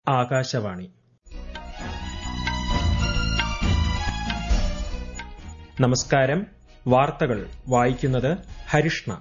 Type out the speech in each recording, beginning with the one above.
ആകാശവാണി നമസ്കാരം വാർത്തകൾ വായിക്കുന്നത് ഹരിഷ്ണ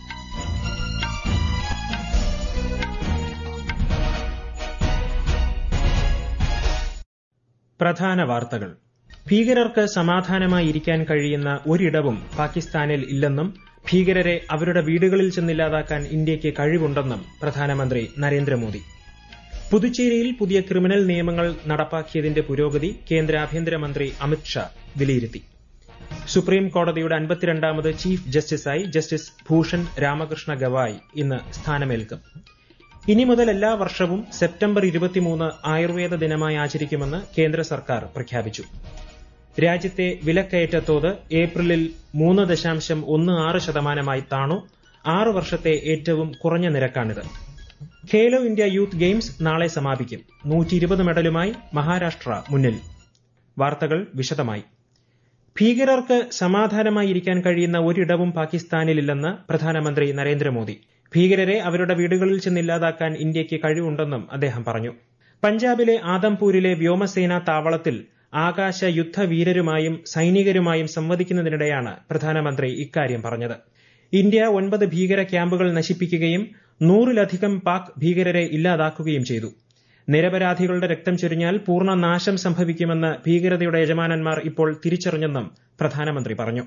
പ്രധാന വാർത്തകൾ ഭീകരർക്ക് സമാധാനമായി ഇരിക്കാൻ കഴിയുന്ന ഒരിടവും പാകിസ്ഥാനിൽ ഇല്ലെന്നും ഭീകരരെ അവരുടെ വീടുകളിൽ ചെന്നില്ലാതാക്കാൻ ഇന്ത്യയ്ക്ക് കഴിവുണ്ടെന്നും പ്രധാനമന്ത്രി നരേന്ദ്രമോദി പുതുച്ചേരിയിൽ പുതിയ ക്രിമിനൽ നിയമങ്ങൾ നടപ്പാക്കിയതിന്റെ പുരോഗതി കേന്ദ്ര ആഭ്യന്തരമന്ത്രി അമിത് ഷാ വിലയിരുത്തി സുപ്രീം കോടതിയുടെ അൻപത്തിരണ്ടാമത് ചീഫ് ജസ്റ്റിസായി ജസ്റ്റിസ് ഭൂഷൺ രാമകൃഷ്ണ ഗവായ് ഇന്ന് സ്ഥാനമേൽക്കും ഇനി മുതൽ എല്ലാ വർഷവും സെപ്റ്റംബർ ഇരുപത്തിമൂന്ന് ആയുർവേദ ദിനമായി ആചരിക്കുമെന്ന് കേന്ദ്ര സർക്കാർ പ്രഖ്യാപിച്ചു രാജ്യത്തെ വിലക്കയറ്റ തോത് ഏപ്രിലിൽ മൂന്ന് ദശാംശം ഒന്ന് ആറ് ശതമാനമായി താണു ആറ് വർഷത്തെ ഏറ്റവും കുറഞ്ഞ നിരക്കാണിത് ഖേലോ ഇന്ത്യ യൂത്ത് ഗെയിംസ് നാളെ സമാപിക്കും നൂറ്റി ഇരുപത് മെഡലുമായി മഹാരാഷ്ട്ര മുന്നിൽ വാർത്തകൾ വിശദമായി ഭീകരർക്ക് സമാധാനമായി ഇരിക്കാൻ കഴിയുന്ന ഒരിടവും പാകിസ്ഥാനിലില്ലെന്ന് പ്രധാനമന്ത്രി നരേന്ദ്രമോദി ഭീകരരെ അവരുടെ വീടുകളിൽ ചെന്നില്ലാതാക്കാൻ ഇന്ത്യയ്ക്ക് കഴിവുണ്ടെന്നും അദ്ദേഹം പറഞ്ഞു പഞ്ചാബിലെ ആദംപൂരിലെ വ്യോമസേനാ താവളത്തിൽ ആകാശ യുദ്ധവീരരുമായും സൈനികരുമായും സംവദിക്കുന്നതിനിടെയാണ് പ്രധാനമന്ത്രി ഇക്കാര്യം പറഞ്ഞത് ഇന്ത്യ ഒൻപത് ഭീകര ക്യാമ്പുകൾ നശിപ്പിക്കുകയും നൂറിലധികം പാക് ഭീകരരെ ഇല്ലാതാക്കുകയും ചെയ്തു നിരപരാധികളുടെ രക്തം ചൊരിഞ്ഞാൽ പൂർണ്ണ നാശം സംഭവിക്കുമെന്ന് ഭീകരതയുടെ യജമാനന്മാർ ഇപ്പോൾ തിരിച്ചറിഞ്ഞെന്നും പ്രധാനമന്ത്രി പറഞ്ഞു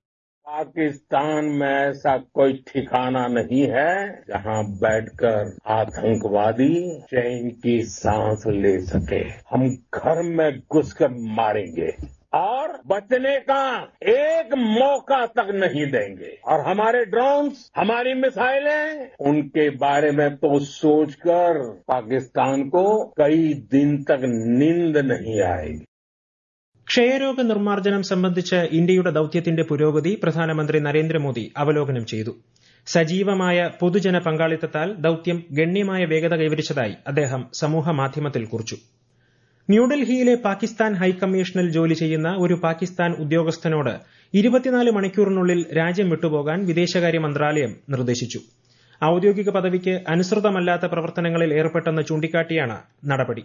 पाकिस्तान में ऐसा कोई ठिकाना नहीं है जहां बैठकर आतंकवादी चैन की सांस ले सके हम घर में घुसकर मारेंगे और बचने का एक मौका तक नहीं देंगे और हमारे ड्रोन्स हमारी मिसाइलें उनके बारे में तो सोचकर पाकिस्तान को कई दिन तक नींद नहीं आएगी ക്ഷയരോഗ നിർമ്മാർജ്ജനം സംബന്ധിച്ച് ഇന്ത്യയുടെ ദൌത്യത്തിന്റെ പുരോഗതി പ്രധാനമന്ത്രി നരേന്ദ്രമോദി അവലോകനം ചെയ്തു സജീവമായ പൊതുജന പങ്കാളിത്തത്താൽ ദൌത്യം ഗണ്യമായ വേഗത കൈവരിച്ചതായി അദ്ദേഹം സമൂഹ മാധ്യമത്തിൽ കുറിച്ചു ന്യൂഡൽഹിയിലെ പാകിസ്ഥാൻ ഹൈക്കമ്മീഷനിൽ ജോലി ചെയ്യുന്ന ഒരു പാകിസ്ഥാൻ ഉദ്യോഗസ്ഥനോട് ഇരുപത്തിനാല് മണിക്കൂറിനുള്ളിൽ രാജ്യം വിട്ടുപോകാൻ വിദേശകാര്യ മന്ത്രാലയം നിർദ്ദേശിച്ചു ഔദ്യോഗിക പദവിക്ക് അനുസൃതമല്ലാത്ത പ്രവർത്തനങ്ങളിൽ ഏർപ്പെട്ടെന്ന് ചൂണ്ടിക്കാട്ടിയാണ് നടപടി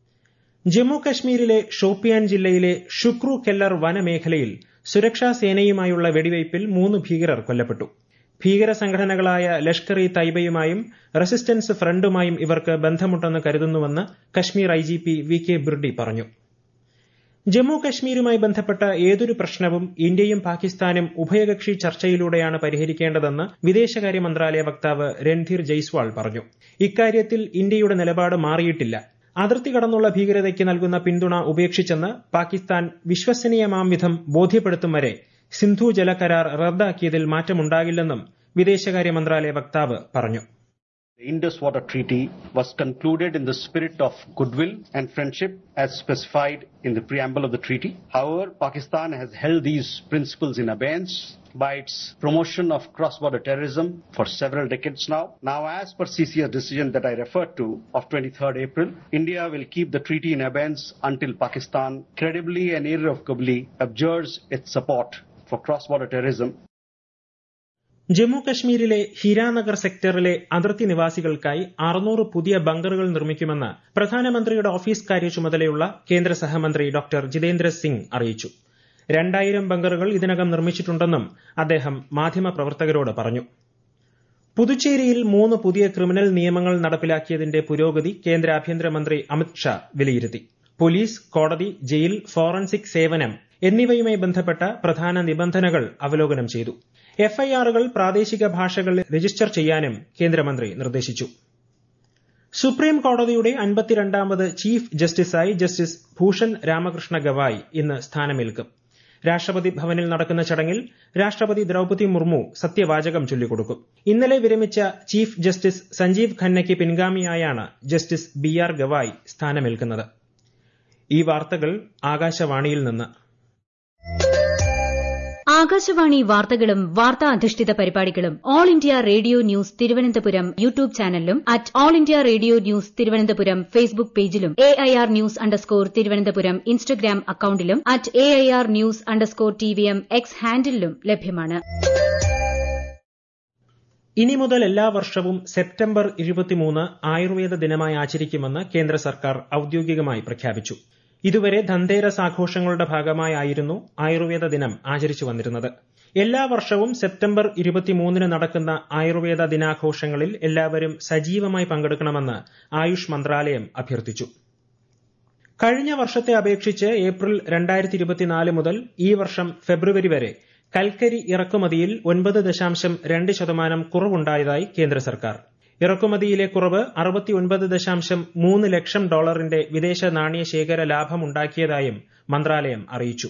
ജമ്മു കശ്മീരിലെ ഷോപ്പിയാൻ ജില്ലയിലെ ഷുക്രു കെല്ലർ വനമേഖലയിൽ സുരക്ഷാ സേനയുമായുള്ള വെടിവയ്പിൽ മൂന്ന് ഭീകരർ കൊല്ലപ്പെട്ടു ഭീകര സംഘടനകളായ ലഷ്കർ ഇ തൈബയുമായും റെസിസ്റ്റൻസ് ഫ്രണ്ടുമായും ഇവർക്ക് ബന്ധമുണ്ടെന്ന് കരുതുന്നുവെന്ന് Kashmir IGP V K Birdi പറഞ്ഞു ജമ്മു കശ്മീരുമായി ബന്ധപ്പെട്ട ഏതൊരു പ്രശ്നവും ഇന്ത്യയും പാകിസ്ഥാനും ഉഭയകക്ഷി ചർച്ചയിലൂടെയാണ് പരിഹരിക്കേണ്ടതെന്ന് വിദേശകാര്യ മന്ത്രാലയ വക്താവ് രൺധീർ ജയ്സ്വാൾ പറഞ്ഞു ഇക്കാര്യത്തിൽ ഇന്ത്യയുടെ നിലപാട് മാറിയിട്ടില്ല അതിർത്തി കടന്നുള്ള ഭീകരതയ്ക്ക് നൽകുന്ന പിന്തുണ ഉപേക്ഷിച്ചെന്ന് പാകിസ്ഥാൻ വിശ്വസനീയമാം വിധം ബോധ്യപ്പെടുത്തും വരെ സിന്ധു ജല കരാർ റദ്ദാക്കിയതിൽ മാറ്റമുണ്ടാകില്ലെന്നും വിദേശകാര്യ മന്ത്രാലയ വക്താവ് പറഞ്ഞു The Indus Water Treaty was concluded in the spirit of goodwill and friendship as specified in the preamble of the treaty. However, Pakistan has held these principles in abeyance by its promotion of cross-border terrorism for several decades now. Now, as per CCS decision that I referred to of 23rd April, India will keep the treaty in abeyance until Pakistan credibly and irrevocably abjures its support for cross-border terrorism Jammu കശ്മീരിലെ ഹിരാനഗർ സെക്ടറിലെ അതിർത്തി നിവാസികൾക്കായി അറുന്നൂറ് പുതിയ ബങ്കറുകൾ നിർമ്മിക്കുമെന്ന് പ്രധാനമന്ത്രിയുടെ office കാര്യ ചുമതലയുള്ള കേന്ദ്ര സഹമന്ത്രി doctor Jitendra Singh അറിയിച്ചു രണ്ടായിരം ബങ്കറുകൾ ഇതിനകം നിർമ്മിച്ചിട്ടുണ്ടെന്നും അദ്ദേഹം മാധ്യമപ്രവർത്തകരോട് പറഞ്ഞു പുതുച്ചേരിയിൽ മൂന്ന് പുതിയ ക്രിമിനൽ നിയമങ്ങൾ നടപ്പിലാക്കിയതിന്റെ പുരോഗതി കേന്ദ്ര ആഭ്യന്തരമന്ത്രി അമിത് ഷാ വിലയിരുത്തി പോലീസ് കോടതി ജയിൽ ഫോറൻസിക് സേവനം എന്നിവയുമായി ബന്ധപ്പെട്ട പ്രധാന നിബന്ധനകൾ അവലോകനം ചെയ്തു എഫ്ഐആറുകൾ പ്രാദേശിക ഭാഷകളിൽ രജിസ്റ്റർ ചെയ്യാനും കേന്ദ്രമന്ത്രി നിർദ്ദേശിച്ചു സുപ്രീം കോടതിയുടെ അൻപത്തിരണ്ടാമത് ചീഫ് ജസ്റ്റിസായി ജസ്റ്റിസ് ഭൂഷൺ രാമകൃഷ്ണ ഗവായ് ഇന്ന് സ്ഥാനമേൽക്കും രാഷ്ട്രപതി ഭവനിൽ നടക്കുന്ന ചടങ്ങിൽ രാഷ്ട്രപതി ദ്രൌപതി മുർമു സത്യവാചകം ചൊല്ലിക്കൊടുക്കും ഇന്നലെ വിരമിച്ച ചീഫ് ജസ്റ്റിസ് സഞ്ജീവ് ഖന്നയ്ക്ക് പിൻഗാമിയായാണ് ജസ്റ്റിസ് ബി ആർ ഗവായ് സ്ഥാനമേൽക്കുന്നത് ഈ വാർത്തകൾ ആകാശവാണിയിൽ നിന്ന് ആകാശവാണി വാർത്തകളും വാർത്താ അധിഷ്ഠിത പരിപാടികളും all India radio news Thiruvananthapuram YouTube ചാനലിലും at all India radio news Thiruvananthapuram Facebook പേജിലും A I R news underscore Thiruvananthapuram Instagram അക്കൌണ്ടിലും at A I R news underscore T V M X ഹാൻഡിലും ലഭ്യമാണ് ഇനി മുതൽ എല്ലാ വർഷവും സെപ്റ്റംബർ ഇരുപത്തിമൂന്ന് ആയുർവേദ ദിനമായി ആചരിക്കുമെന്ന് കേന്ദ്ര സർക്കാർ ഔദ്യോഗികമായി പ്രഖ്യാപിച്ചു ഇതുവരെ ധന്തേരസ് ആഘോഷങ്ങളുടെ ഭാഗമായായിരുന്നു ആയുർവേദ ദിനം ആചരിച്ചു വന്നിരുന്നത് എല്ലാ വർഷവും സെപ്റ്റംബർ ഇരുപത്തിമൂന്നിന് നടക്കുന്ന ആയുർവേദ ദിനാഘോഷങ്ങളിൽ എല്ലാവരും സജീവമായി പങ്കെടുക്കണമെന്ന് ആയുഷ് മന്ത്രാലയം അഭ്യർത്ഥിച്ചു കഴിഞ്ഞ വർഷത്തെ അപേക്ഷിച്ച് ഏപ്രിൽ രണ്ടായിരത്തി ഇരുപത്തിനാല് മുതൽ ഈ വർഷം ഫെബ്രുവരി വരെ കൽക്കരി ഇറക്കുമതിയിൽ ഒൻപത് ദശാംശം രണ്ട് ശതമാനം കുറവുണ്ടായതായി കേന്ദ്ര സർക്കാർ ഇറക്കുമതിയിലെ കുറവ് അറുപത്തിയൊൻപത് ദശാംശം മൂന്ന് ലക്ഷം ഡോളറിന്റെ വിദേശ നാണ്യ ശേഖര ലാഭമുണ്ടാക്കിയതായും മന്ത്രാലയം അറിയിച്ചു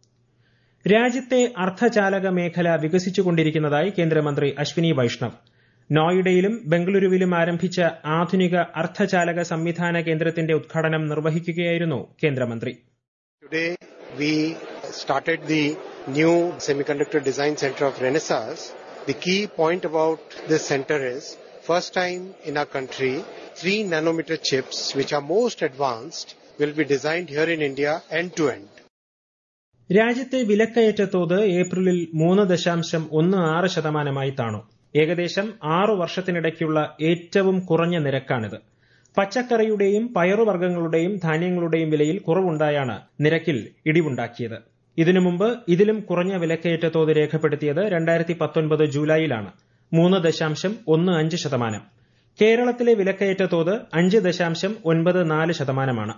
രാജ്യത്തെ അർദ്ധചാലക മേഖല വികസിച്ചുകൊണ്ടിരിക്കുന്നതായി കേന്ദ്രമന്ത്രി അശ്വിനി വൈഷ്ണവ് നോയിഡയിലും ബംഗളൂരുവിലും ആരംഭിച്ച ആധുനിക അർദ്ധചാലക സംവിധാന കേന്ദ്രത്തിന്റെ ഉദ്ഘാടനം നിർവഹിക്കുകയായിരുന്നു കേന്ദ്രമന്ത്രി Today we started the new Semiconductor Design Center of Renaissance. The key point about this center is first time in our country, three nanometer chips which are most advanced will be designed here in India end to end. രാജ്യത്തെ വിലക്കയറ്റ തോത് ഏപ്രിലിൽ മൂന്ന് ദശാംശം ഒന്ന് ആറ് ശതമാനമായി താണു ഏകദേശം ആറു വർഷത്തിനിടയ്ക്കുള്ള ഏറ്റവും കുറഞ്ഞ നിരക്കാണിത് പച്ചക്കറിയുടെയും പയറുവർഗ്ഗങ്ങളുടെയും ധാന്യങ്ങളുടെയും വിലയിൽ കുറവുണ്ടായാണ് നിരക്കിൽ ഇടിവുണ്ടാക്കിയത് ഇതിനു മുമ്പ് ഇതിലും കുറഞ്ഞ വിലക്കയറ്റ തോത് രേഖപ്പെടുത്തിയത് രണ്ടായിരത്തി പത്തൊൻപത് ജൂലൈയിലാണ് മൂന്ന് ദശാംശം ഒന്ന് അഞ്ച് ശതമാനം കേരളത്തിലെ വിലക്കയറ്റ തോത് അഞ്ച് ദശാംശം ഒൻപത് നാല് ശതമാനമാണ്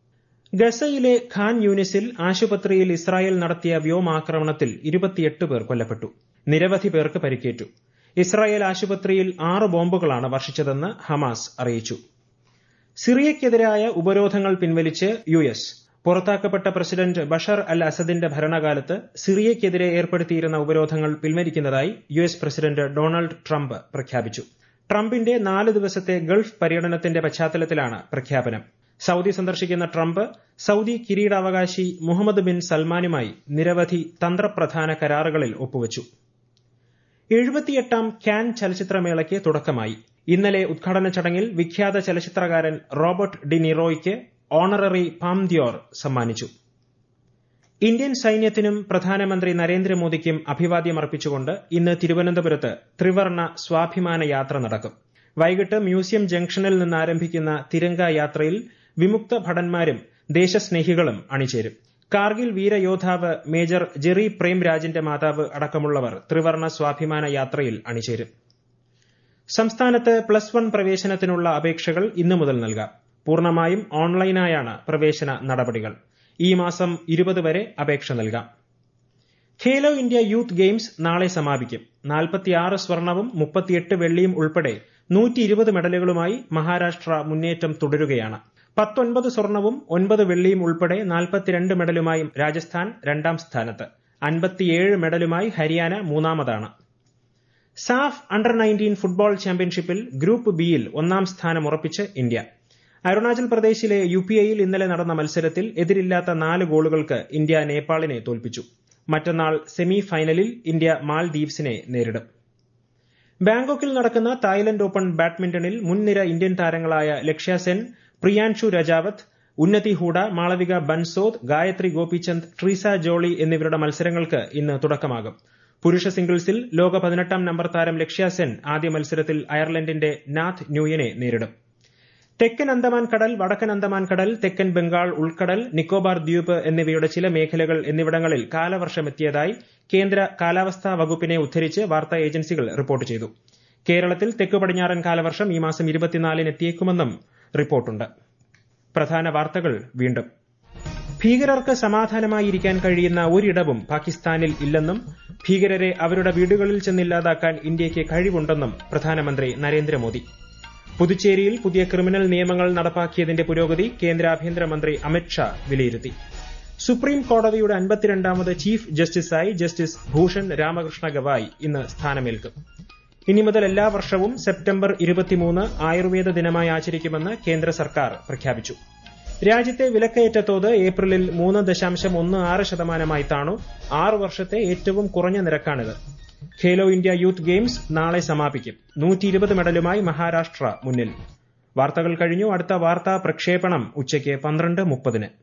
ഗസയിലെ ഖാൻ യൂനിസിൽ ആശുപത്രിയിൽ ഇസ്രായേൽ നടത്തിയ വ്യോമാക്രമണത്തിൽ ഇരുപത്തിയെട്ട് പേർ കൊല്ലപ്പെട്ടു നിരവധി പേർക്ക് പരിക്കേറ്റു ഇസ്രായേൽ ആശുപത്രിയിൽ ആറ് ബോംബുകളാണ് വർഷിച്ചതെന്ന് ഹമാസ് അറിയിച്ചു സിറിയയ്ക്കെതിരായ ഉപരോധങ്ങൾ പിൻവലിച്ച് യു എസ് പുറത്താക്കപ്പെട്ട പ്രസിഡന്റ് ബഷർ അൽ അസദിന്റെ ഭരണകാലത്ത് സിറിയയ്ക്കെതിരെ ഏർപ്പെടുത്തിയിരുന്ന ഉപരോധങ്ങൾ പിൻവലിക്കുന്നതായി U S president Donald Trump പ്രഖ്യാപിച്ചു ട്രംപിന്റെ നാല് ദിവസത്തെ ഗൾഫ് പര്യടനത്തിന്റെ പശ്ചാത്തലത്തിലാണ് പ്രഖ്യാപനം സൌദി സന്ദർശിക്കുന്ന ട്രംപ് സൌദി കിരീടാവകാശി മുഹമ്മദ് ബിൻ സൽമാനുമായി നിരവധി തന്ത്രപ്രധാന കരാറുകളിൽ ഒപ്പുവച്ചു എഴുപത്തിയെട്ടാം ക്യാൻ ചലച്ചിത്രമേളയ്ക്ക് തുടക്കമായി ഇന്നലെ ഉദ്ഘാടന ചടങ്ങിൽ വിഖ്യാത ചലച്ചിത്രകാരൻ റോബർട്ട് ഡി നിറോയ്ക്ക് ഓണററി പാംദ്യോർ സമ്മാനിച്ചു ഇന്ത്യൻ സൈന്യത്തിനും പ്രധാനമന്ത്രി നരേന്ദ്രമോദിക്കും അഭിവാദ്യമർപ്പിച്ചുകൊണ്ട് ഇന്ന് തിരുവനന്തപുരത്ത് ത്രിവർണ സ്വാഭിമാന യാത്ര നടക്കും വൈകിട്ട് മ്യൂസിയം ജംഗ്ഷനിൽ നിന്ന് ആരംഭിക്കുന്ന തിരങ്ക യാത്രയിൽ വിമുക്ത ഭടന്മാരും ദേശസ്നേഹികളും അണിചേരും കാർഗിൽ വീരയോദ്ധാവ് മേജർ ജെറി പ്രേംരാജിന്റെ മാതാവ് അടക്കമുള്ളവർ ത്രിവർണ സ്വാഭിമാന യാത്രയിൽ അണിചേരും സംസ്ഥാനത്ത് പ്ലസ് വൺ പ്രവേശനത്തിനുള്ള അപേക്ഷകൾ ഇന്നു മുതൽ നൽകാം പൂർണ്ണമായും ഓൺലൈനായാണ് പ്രവേശന നടപടികൾ ഈ മാസം ഇരുപത് വരെ അപേക്ഷ നൽകാം ഖേലോ ഇന്ത്യ യൂത്ത് ഗെയിംസ് നാളെ സമാപിക്കും നാൽപ്പത്തിയാറ് സ്വർണവും മുപ്പത്തിയെട്ട് വെള്ളിയും ഉൾപ്പെടെ നൂറ്റി ഇരുപത് മെഡലുകളുമായി മഹാരാഷ്ട്ര മുന്നേറ്റം തുടരുകയാണ് പത്തൊൻപത് സ്വർണവും ഒൻപത് വെള്ളിയും ഉൾപ്പെടെ നാൽപ്പത്തിരണ്ട് മെഡലുമായി രാജസ്ഥാൻ രണ്ടാം സ്ഥാനത്ത് അൻപത്തിയേഴ് മെഡലുമായി ഹരിയാന മൂന്നാമതാണ് സാഫ് അണ്ടർ നയൻറ്റീൻ ഫുട്ബോൾ ചാമ്പ്യൻഷിപ്പിൽ ഗ്രൂപ്പ് ബിയിൽ ഒന്നാം സ്ഥാനം ഉറപ്പിച്ച് ഇന്ത്യ അരുണാചൽ പ്രദേശിലെ യു പി ഐയിൽ ഇന്നലെ നടന്ന മത്സരത്തിൽ എതിരില്ലാത്ത നാല് ഗോളുകൾക്ക് ഇന്ത്യ നേപ്പാളിനെ തോൽപ്പിച്ചു മറ്റന്നാൾ സെമി ഫൈനലിൽ ഇന്ത്യ മാൽദീവ്സിനെ നേരിടും ബാങ്കോക്കിൽ നടക്കുന്ന തായ്ലൻഡ് ഓപ്പൺ ബാഡ്മിന്റണിൽ മുൻനിര ഇന്ത്യൻ താരങ്ങളായ ലക്ഷ്യ സെൻ പ്രിയാൻഷു രജാവത്ത് ഉന്നതി ഹൂഡ മാളവിക ബൻസോദ് ഗായത്രി ഗോപിചന്ദ് ട്രീസ ജോളി എന്നിവരുടെ മത്സരങ്ങൾക്ക് ഇന്ന് തുടക്കമാകും പുരുഷ സിംഗിൾസിൽ ലോക പതിനെട്ടാം നമ്പർ താരം ലക്ഷ്യ സെൻ ആദ്യ മത്സരത്തിൽ അയർലൻഡിന്റെ നാഥ് ന്യൂയനെ നേരിടും തെക്കൻ അന്തമാൻ കടൽ വടക്കൻ അന്തമാൻ കടൽ തെക്കൻ ബംഗാൾ ഉൾക്കടൽ നിക്കോബാർ ദ്വീപ് എന്നിവയുടെ ചില മേഖലകൾ എന്നിവിടങ്ങളിൽ കാലവർഷമെത്തിയതായി കേന്ദ്ര കാലാവസ്ഥാ വകുപ്പിനെ ഉദ്ധരിച്ച് വാർത്താ ഏജൻസികൾ റിപ്പോർട്ട് ചെയ്തു കേരളത്തിൽ തെക്കു പടിഞ്ഞാറൻ കാലവർഷം ഈ മാസം ഇരുപത്തിനാലിന് എത്തിയേക്കുമെന്നും റിപ്പോർട്ടുണ്ട് പ്രധാന വാർത്തകൾ വീണ്ടും ഭീകരർക്ക് സമാധാനമായിരിക്കാൻ കഴിയുന്ന ഒരിടവും പാകിസ്ഥാനിൽ ഇല്ലെന്നും ഭീകരരെ അവരുടെ വീടുകളിൽ ചെന്നില്ലാതാക്കാൻ ഇന്ത്യയ്ക്ക് കഴിവുണ്ടെന്നും പ്രധാനമന്ത്രി നരേന്ദ്രമോദി പുതുച്ചേരിയിൽ പുതിയ ക്രിമിനൽ നിയമങ്ങൾ നടപ്പാക്കിയതിന്റെ പുരോഗതി കേന്ദ്ര ആഭ്യന്തരമന്ത്രി അമിത്ഷാ വിലയിരുത്തി സുപ്രീം കോടതിയുടെ അൻപത്തിരണ്ടാമത് ചീഫ് ജസ്റ്റിസായി ജസ്റ്റിസ് ഭൂഷൺ രാമകൃഷ്ണ ഗവായ് ഇന്ന് സ്ഥാനമേൽക്കും ഇനി മുതൽ എല്ലാ വർഷവും സെപ്റ്റംബർ ഇരുപത്തിമൂന്ന് ആയുർവേദ ദിനമായി ആചരിക്കുമെന്ന് കേന്ദ്ര സർക്കാർ പ്രഖ്യാപിച്ചു രാജ്യത്തെ വിലക്കയറ്റ തോത് ഏപ്രിലിൽ മൂന്ന് ദശാംശം ഒന്ന് ആറ് ശതമാനമായി താണു ആറ് വർഷത്തെ ഏറ്റവും കുറഞ്ഞ നിരക്കാണിത് ഖേലോ ഇന്ത്യ യൂത്ത് ഗെയിംസ് നാളെ സമാപിക്കും നൂറ്റി ഇരുപത് മെഡലുമായി മഹാരാഷ്ട്ര മുന്നിൽ വാർത്തകൾ കഴിഞ്ഞു അടുത്ത വാർത്താ പ്രക്ഷേപണം ഉച്ചയ്ക്ക് പന്ത്രണ്ട് മുപ്പതിന്